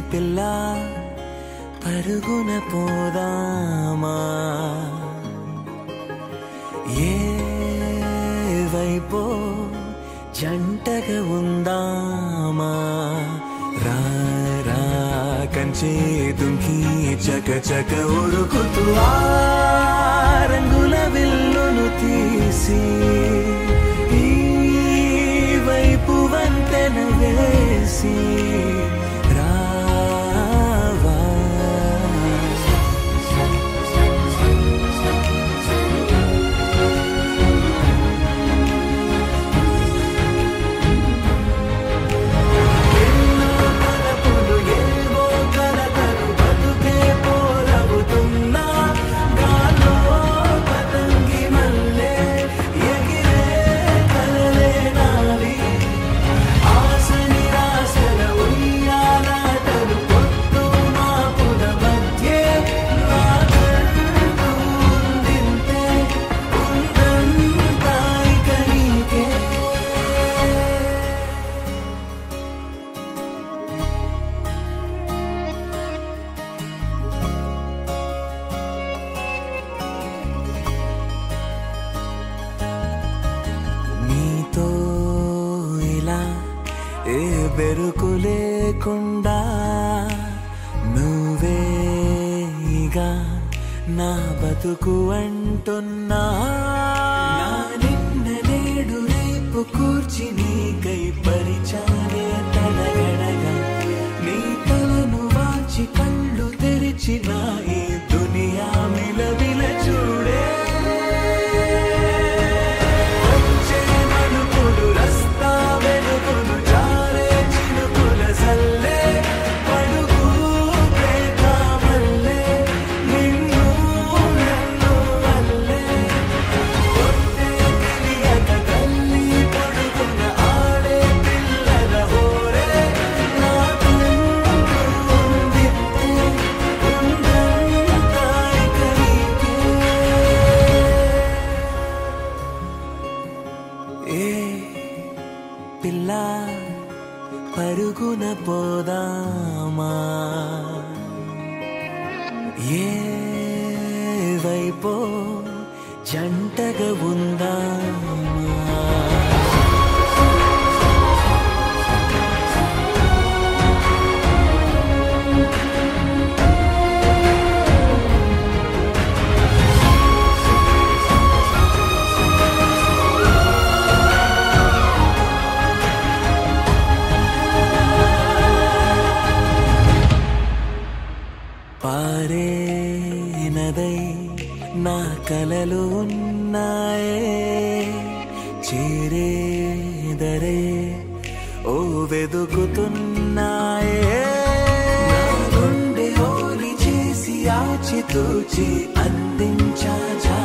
పిల్ల పరుగున పోదామా ఏ వైపో జంటగా ఉందామా రా రా కంచే దుంకి చక చక ఉరుకుతూ ఆ రంగుల విల్లును తీసి ఈ వైపు వంతెన వేసి రావా ఎన్నో తలపులు ఏవో కలతలు బతుకే పోలవుతున్నా గాల్లో పతంగి మల్లె ఎగిరే కలలే నావి ఆశ నిరాశల ఉయ్యాలాటలు పొత్తు మాపుల మధ్యే నాకంటూ ఉందింతే ఉందంతా ఇక నీకే నీతో ఇలా ఏ బెరుకు లేకుండా నువ్వేగా నా బతుకు అంటున్నా నా నిన్న నేడు రేపు కూర్చి నీకై పరిచానే తడగడగా నీ తలను వాచి కళ్ళు తెరిచిన ఈ దునియా మిలవిల చూడే వచ్చే మలుపులు రస్తా వెలుగులు జారే చినుకుల సల్లే పడుగు ప్రేమ మల్లె నిన్ను నన్ను వల్లే కొట్టే తెలియక తల్లి పడుకున్న ఆడే పిల్లల హోరే నాకు ఉందితే ఉందంతా ఇక నీకే ఏ పిల్ల పరుగున పోదామా ఏ వైపో జంటగా ఉందామా పారే నదై నా కలలు ఉన్నాయే చేరేదరే ఓ వెదుకుతున్నాయే నా గుండె ఓలి చేసి ఆచితూచి అందించా